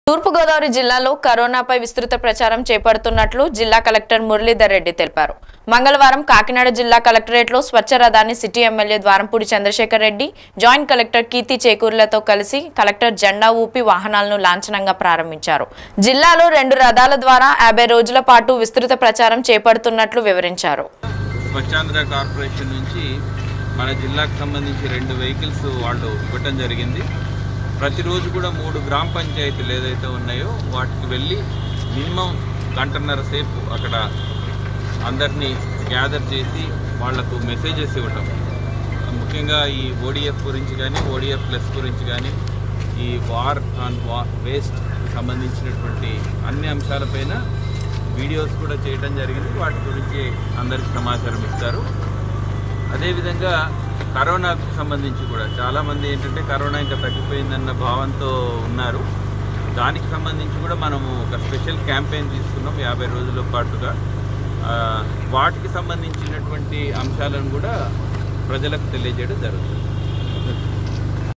తూర్పుగోదావరి జిల్లాలో కరోనాపై విస్తృత ప్రచారం చేపడుతున్నట్లు జిల్లా కలెక్టర్ మురళీధర్ రెడ్డి తెలిపారు మంగళవారం కాకినాడ జిల్లా కలెక్టరేట్లో స్వచ్ఛ రథాన్ని city MLA Dwarampudi Chandrasekhar Reddy joint collector Keerthi చేకూర్లతో కలిసి కలెక్టర్ జెండా ఊపి వాహనాలను లాంఛనంగా ప్రారంభించారు జిల్లాలో రెండు రథాల ద్వారా యాభై రోజుల పాటు విస్తృత ప్రచారం చేపడుతున్నట్లు వివరించారు స్వచ్ఛాంధ్ర కార్పొరేషన్ నుంచి మన జిల్లాకు సంబంధించి రెండు వెహికల్స్ వాళ్ళు ఇవ్వటం జరిగింది ప్రతిరోజు కూడా మూడు గ్రామ పంచాయతీలు ఏదైతే ఉన్నాయో వాటికి వెళ్ళి మినిమం గంటన్నర సేపు అక్కడ అందరినీ గ్యాదర్ చేసి వాళ్లకు మెసేజెస్ ఇవ్వటం ముఖ్యంగా ఈ ఓడిఎఫ్ గురించి కానీ ఓడిఎఫ్ ప్లస్ గురించి కానీ ఈ వార్ ఆన్ వా వేస్ట్ సంబంధించినటువంటి అన్ని అంశాలపైన వీడియోస్ కూడా చేయడం జరిగింది వాటి గురించి అందరికి సమాచారం ఇస్తారు అదేవిధంగా కరోనాకు సంబంధించి కూడా చాలామంది ఏంటంటే కరోనా ఇంకా తగ్గిపోయిందన్న భావంతో ఉన్నారు దానికి సంబంధించి కూడా మనము ఒక స్పెషల్ క్యాంపెయిన్ తీసుకున్నాం యాభై రోజుల పాటుగా ఆ, వాటికి సంబంధించినటువంటి అంశాలను కూడా ప్రజలకు తెలియజేయడం జరుగుతుంది